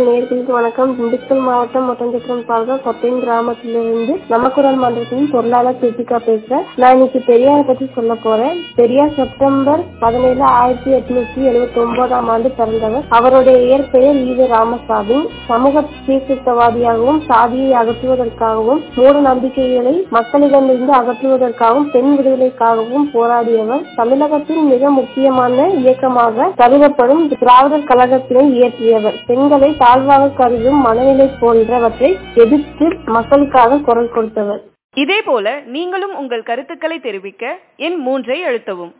குரல் நேர்களுக்கு வணக்கம் திண்டுக்கல் மாவட்டம் ஒட்டஞ்சத்திரம் பாகம் கொட்டையின் கிராமத்திலிருந்து நமக்குரல் மன்றத்தின் பொருளாளர் கிருத்திகா பேசுறேன் நான் இன்னைக்கு பெரியாரை பத்தி சொல்ல போறேன் பெரியார் செப்டம்பர் பதினேழு ஆயிரத்தி எட்நூத்தி எழுபத்தி ஒன்பதாம் ஆண்டு பிறந்தவர் அவருடைய இயற்பெயர் ஈவு ராமசாமி சமூக சீர்திருத்தவாதியாகவும் சாதியை அகற்றுவதற்காகவும் மூட நம்பிக்கைகளை மக்களிடமிருந்து அகற்றுவதற்காகவும் பெண் விடுதலைக்காகவும் போராடியவர் தமிழகத்தின் மிக முக்கியமான இயக்கமாக கருதப்படும் திராவிடர் கழகத்தினை இயற்றியவர் பெண்களை தாழ்வாக கருதும் மனநிலை போன்றவற்றை எதிர்த்து மக்களுக்காக குரல் கொடுத்தவர் இதேபோல நீங்களும் உங்கள் கருத்துக்களை தெரிவிக்க எண் மூன்றை அழுத்தவும்